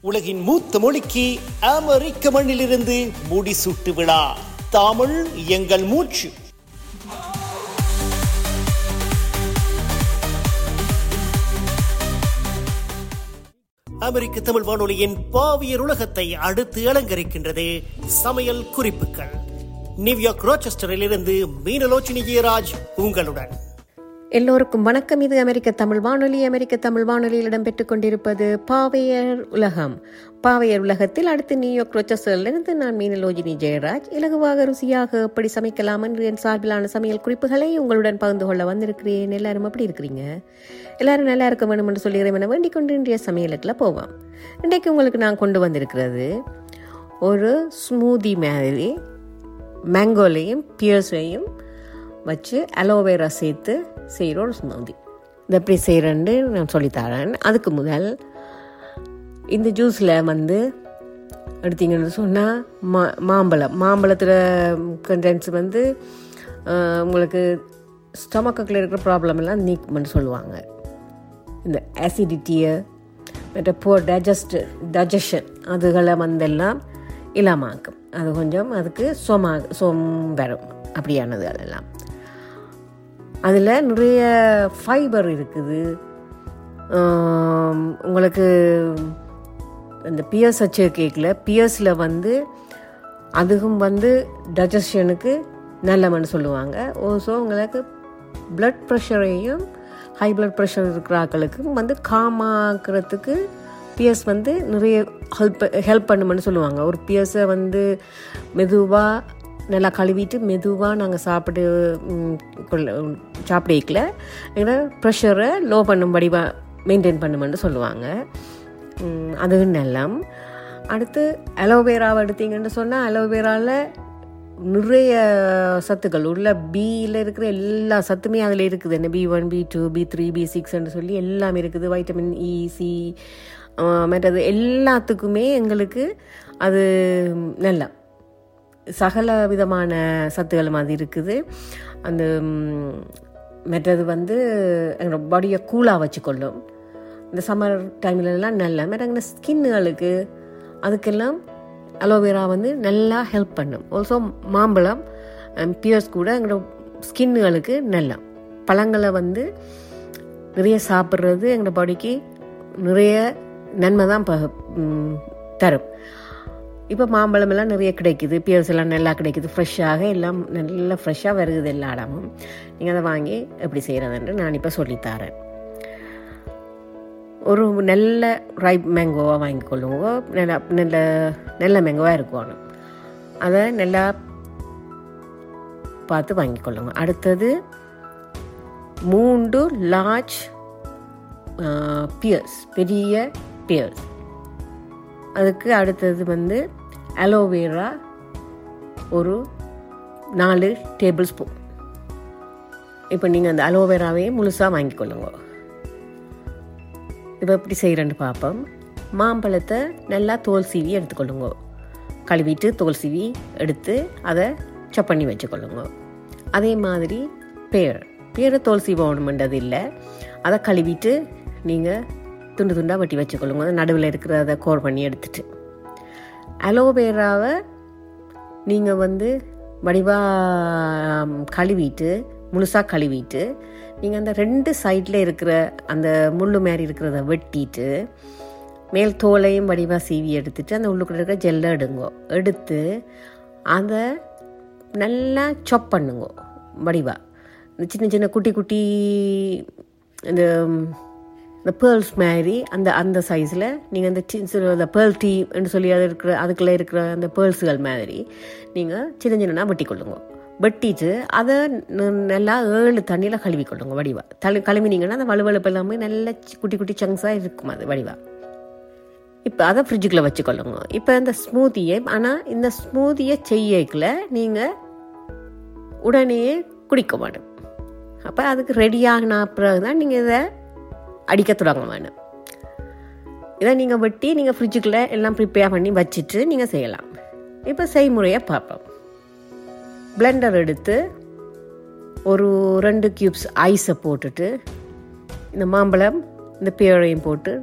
உலகின் மூத்த மொழிக்கு அமெரிக்க மண்ணிலிருந்து முடிசூட்டு விழா தமிழ் எங்கள் மூச்சு அமெரிக்க தமிழ் வானொலியின் பாவியர் உலகத்தை அடுத்து அலங்கரிக்கின்றது சமையல் குறிப்புகள் நியூயார்க் ரோச்செஸ்டரில் இருந்து மீனலோச்சினி ஜெயராஜ் உங்களுடன் எல்லோருக்கும் வணக்கம் இது அமெரிக்க தமிழ் வானொலி அமெரிக்க தமிழ் வானொலியில் இடம்பெற்றுக் கொண்டிருப்பது பாவையர் உலகம் பாவையர் உலகத்தில் அடுத்து நியூயார்க் ரோச்சஸிலிருந்து நான் மீனலோஜினி ஜெயராஜ் இலகுவாக ருசியாக எப்படி சமைக்கலாம் என்று என் சார்பிலான சமையல் குறிப்புகளை உங்களுடன் பகிர்ந்து கொள்ள வந்திருக்கிறேன் எல்லாரும் எப்படி இருக்கிறீங்க எல்லாரும் நல்லா இருக்க வேண்டும் என்று சொல்லுகிறேன் என வேண்டிக் கொண்டு இன்றைய சமையலுக்குள்ள போவோம் இன்றைக்கு உங்களுக்கு நான் கொண்டு வந்திருக்கிறது ஒரு ஸ்மூதி மாதிரி மேங்கோலையும் பியர்ஸையும் வச்சு அலோவேரா சேர்த்து செய்கிற ஒரு ஸ்மூதி இது எப்படி செய்கிறேன்னு நான் சொல்லித்தரேன் அதுக்கு முதல் இந்த ஜூஸில் வந்து எடுத்தீங்கன்னு சொன்னால் மா மாம்பழம் மாம்பழத்தில் கண்டென்ட்ஸ் வந்து ஆஹ், உங்களுக்கு ஸ்டொமக்கில் இருக்கிற ப்ராப்ளம் எல்லாம் நீக்கும்னு சொல்லுவாங்க இந்த ஆசிடிட்டியை மற்ற போர் டைஜஸ்ட் டைஜஷன் அதுகளை வந்தெல்லாம் இல்லாமாக்கும் அது கொஞ்சம் அதுக்கு சோமா சோம் வரும் அப்படியானது அதெல்லாம் அதில் நிறைய ஃபைபர் இருக்குது ஆம், உங்களுக்கு இந்த பியர்ஸ் வச்ச கேக்கில் பியர்ஸில் வந்து அதுவும் வந்து டைஜஷனுக்கு நல்லமன்னு சொல்லுவாங்க ஸோ உங்களுக்கு blood ப்ரெஷரையும் ஹை blood ப்ரெஷர் இருக்கிற ஆட்களுக்கும் வந்து காமாக்குறதுக்கு பியர்ஸ் வந்து நிறைய ஹெல்ப் ஹெல்ப் பண்ணுமென்னு சொல்லுவாங்க ஒரு பியர்ஸை வந்து மெதுவாக நல்லா கழுவிட்டு மெதுவாக நாங்கள் சாப்பிடு ம், கொள்ள- சாப்பிடக்கல எங்களை ப்ரெஷரை லோ பண்ணும்படி மெயின்டைன் பண்ணுமென்னு சொல்லுவாங்க ம், அது நல்லம் அடுத்து அலோவேராவை எடுத்தீங்கன்னு சொன்னால் அலோவேராவில் நிறைய சத்துக்கள் உள்ள பியில் இருக்கிற எல்லா சத்துமே அதில் இருக்குது என்ன B one B two B three B சிக்ஸ்ன்னு சொல்லி எல்லாமே இருக்குது வைட்டமின் இ சி மற்றது எல்லாத்துக்குமே எங்களுக்கு அது நல்லா சகல விதமான சத்துக்கள் மாதிரி இருக்குது அந்த ம், மற்றது வந்து எங்களோட பாடியை கூலாக வச்சுக்கொள்ளும் இந்த சம்மர் டைம்லலாம் நல்லா மற்ற ஸ்கின்னுகளுக்கு அதுக்கெல்லாம் அலோவேரா வந்து நல்லா ஹெல்ப் பண்ணும் ஆல்சோ மாம்பழம் பியர்ஸ் கூட எங்களோட ஸ்கின்னுகளுக்கு நல்லா பழங்களை வந்து நிறைய சாப்பிட்றது எங்களோட பாடிக்கு நிறைய நன்மை தான் ப- ம், தரும் இப்போ மாம்பழம் எல்லாம் நிறைய கிடைக்குது பியர்ஸ் எல்லாம் நல்லா கிடைக்குது ஃப்ரெஷ்ஷாக எல்லாம் நல்லா ஃப்ரெஷ்ஷாக வருகுது எல்லா இடமும் நீங்கள் அதை வாங்கி எப்படி செய்கிறதுன்னு நான் இப்போ சொல்லித்தரேன் ஒரு நல்ல ரைப் மேங்கோவாக வாங்கிக்கொள்ளுங்க நல்ல நல்ல நல்ல மேங்கோவாக இருக்கணும் அதை நல்லா பார்த்து வாங்கிக்கொள்ளுங்க அடுத்தது மூன்று லார்ஜ் பியர்ஸ் பெரிய பியர்ஸ் அதுக்கு அடுத்தது வந்து அலோவேரா ஒரு நாலு டேபிள் ஸ்பூன் இப்போ நீங்கள் அந்த அலோவேராவையே முழுசாக வாங்கிக்கொள்ளுங்க இப்போ எப்படி செய்கிறேன்னு பார்ப்போம் மாம்பழத்தை நல்லா தோல் சீவி எடுத்துக்கொள்ளுங்க கழுவிட்டு தோல் சீவி எடுத்து அதை chop பண்ணி வச்சுக்கொள்ளுங்க அதே மாதிரி பேர் பேரை தோல் சீவணுமென்றது இல்லை அதை கழுவிட்டு நீங்கள் துண்டு துண்டாக வெட்டி வச்சுக்கொள்ளுங்க நடுவில் இருக்கிறத கோர் பண்ணி எடுத்துட்டு அலோவேராவை நீங்கள் வந்து வடிவாக கழுவிட்டு முழுசாக கழுவிட்டு நீங்கள் அந்த ரெண்டு சைடில் இருக்கிற அந்த முள்ளு மாதிரி இருக்கிறத வெட்டிட்டு மேல் தோலையும் வடிவாக சீவி எடுத்துட்டு அந்த உள்ளுக்குள்ள இருக்கிற ஜெல்லை எடுங்கோ எடுத்து அதை நல்லா chop பண்ணுங்க வடிவாக இந்த சின்ன சின்ன குட்டி குட்டி இந்த இந்த பேர்ல்ஸ் மாதிரி அந்த அந்த சைஸில் நீங்கள் அந்த சி- சில அந்த பேர்ல் டீன்னு சொல்லி அது இருக்கிற அதுக்குள்ளே இருக்கிற அந்த பேர்ல்ஸுகள் மாதிரி நீங்கள் சின்ன சின்னதாக வெட்டி கொள்ளுங்க வெட்டிட்டு அதை ந- நல்லா ஏழு தண்ணியில் கழுவி கொள்ளுங்க வடிவா தளி கழுவினீங்கன்னா அந்த வலுவழுப்பு எல்லாமே நல்ல சி- குட்டி குட்டி சங்ஸாக இருக்கும் அது வடிவா இப்போ அதை ஃப்ரிட்ஜுக்குள்ளே வச்சுக்கொள்ளுங்க இப்போ இந்த ஸ்மூத்தியை ஆனால் இந்த ஸ்மூத்தியை செய்யக்குள்ள நீங்கள் உடனே குடிக்க வேணும் அப்போ அதுக்கு ரெடியாகின பிறகு தான் நீங்கள் இதை அடிக்க தொடங்க வேணும் இதை நீங்கள் வெட்டி நீங்கள் ஃப்ரிட்ஜுக்குள்ளே எல்லாம் ப்ரிப்பேர் பண்ணி வச்சுட்டு நீங்கள் செய்யலாம் இப்போ செய்முறையை பார்ப்போம் பிளெண்டர் எடுத்து ஒரு ரெண்டு கியூப்ஸ் ஐஸை போட்டுட்டு இந்த மாம்பழம் இந்த பேரையும் போட்டு